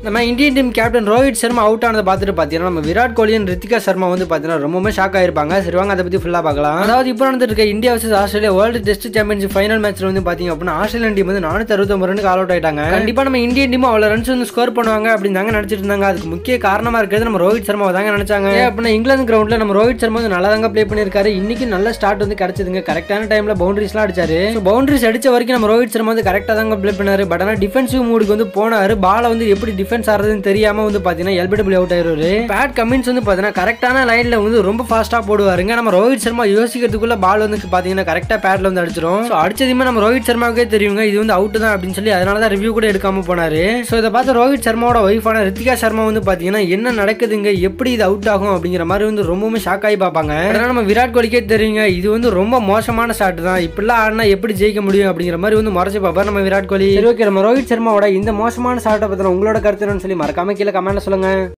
நம்ம Indian team captain Rohit Sharma out ஆனதை பார்த்துட்டு பார்த்தீங்கன்னா நம்ம விராட் கோலியும் ரித்திகா சர்மா வந்து பார்த்தீங்கன்னா ரொம்பவே ஷாக் ஆயிருப்பாங்க சரி வாங்க அதை பற்றி ஃபுல்லாக பார்க்கலாம் அதாவது இப்போ நடந்துட்டு இருக்க India versus Australia world test championship final மேட்ச்ல வந்து பார்த்தீங்க அப்படின்னா ஆஸ்திரேலியன் டீம் வந்து நானூற்றி அறுபத்தொம்பது ரனுக்கு ஆல் அவுட் ஆயிட்டாங்க கண்டிப்பாக நம்ம இந்தியன் டீம் அவ்வளோ ரன்ஸ் வந்து ஸ்கோர் பண்ணுவாங்க அப்படின்னு தாங்க நினச்சிட்டு இருந்தாங்க அதுக்கு முக்கிய காரணமாக இருக்கிறது நம்ம ரோஹித் சர்மா தாங்க நினைச்சாங்க ஏன் அப்படின்னா இங்கிலாந்து கிரவுண்டில் நம்ம ரோஹித் சர்மா வந்து நல்லா தாங்க ப்ளே பண்ணியிருக்காரு இன்னைக்கு நல்ல ஸ்டார்ட் வந்து கிடைச்சதுங்க கரெக்டான டைம்ல பவுண்டரிஸ்லாம் அடிச்சாரு பவுண்டரிஸ் அடிச்ச வரைக்கும் நம்ம ரோஹித் சர்மா வந்து கரெக்டாக தாங்க ப்ளே பண்ணாரு பட் ஆனால் டிஃபென்சிவ் மூடுக்கு வந்து போனாரு பாலை வந்து எப்படி டிஃபென்ஸ் ஆடுறதுன்னு தெரியாம வந்து பார்த்தீங்கன்னா எல்பிடபிள்யூ அவுட் ஆயிருவாரு பேட் கமின்ஸ் வந்து பார்த்தீங்கன்னா கரெக்டான லைன்ல வந்து ரொம்ப ஃபாஸ்ட்டாக போடுவாருங்க நம்ம ரோஹித் சர்மா யோசிக்கிறதுக்குள்ள பால் வந்து பார்த்தீங்கன்னா கரெக்டாக பேட்ல வந்து அடிச்சிரும் ஸோ அடிச்சதுமே நம்ம ரோஹித் சர்மாவுக்கே தெரியுங்க இது வந்து அவுட் தான் அப்படின்னு சொல்லி அதனால தான் ரிவ்யூ கூட எடுக்காம போனாரு ஸோ இதை பார்த்து ரோஹித் சர்மாவோட ஒய்ஃபான ரித்திகா சர்மா வந்து பார்த்தீங்கன்னா என்ன நடக்குதுங்க எப்படி இது அவுட் ஆகும் அப்படிங்கிற மாதிரி வந்து ரொம்பவுமே ஷாக் ஆகி பார்ப்பாங்க அதனால நம்ம விராட் கோலிக்கே தெரியுங்க இது வந்து ரொம்ப மோசமான ஷாட் தான் இப்படிலாம் ஆடினா எப்படி ஜெயிக்க முடியும் அப்படிங்கிற மாதிரி வந்து முறைச்சு பார்ப்பார் நம்ம விராட் கோலி சரி ஓகே நம்ம ரோஹித் சர்மாவோட இந்த மோசமான ஷாட்டை பற்றின உங்களோட கருத்து என்னன்னு சொல்லி மறக்காம கீழே கமெண்ட்ல சொல்லுங்க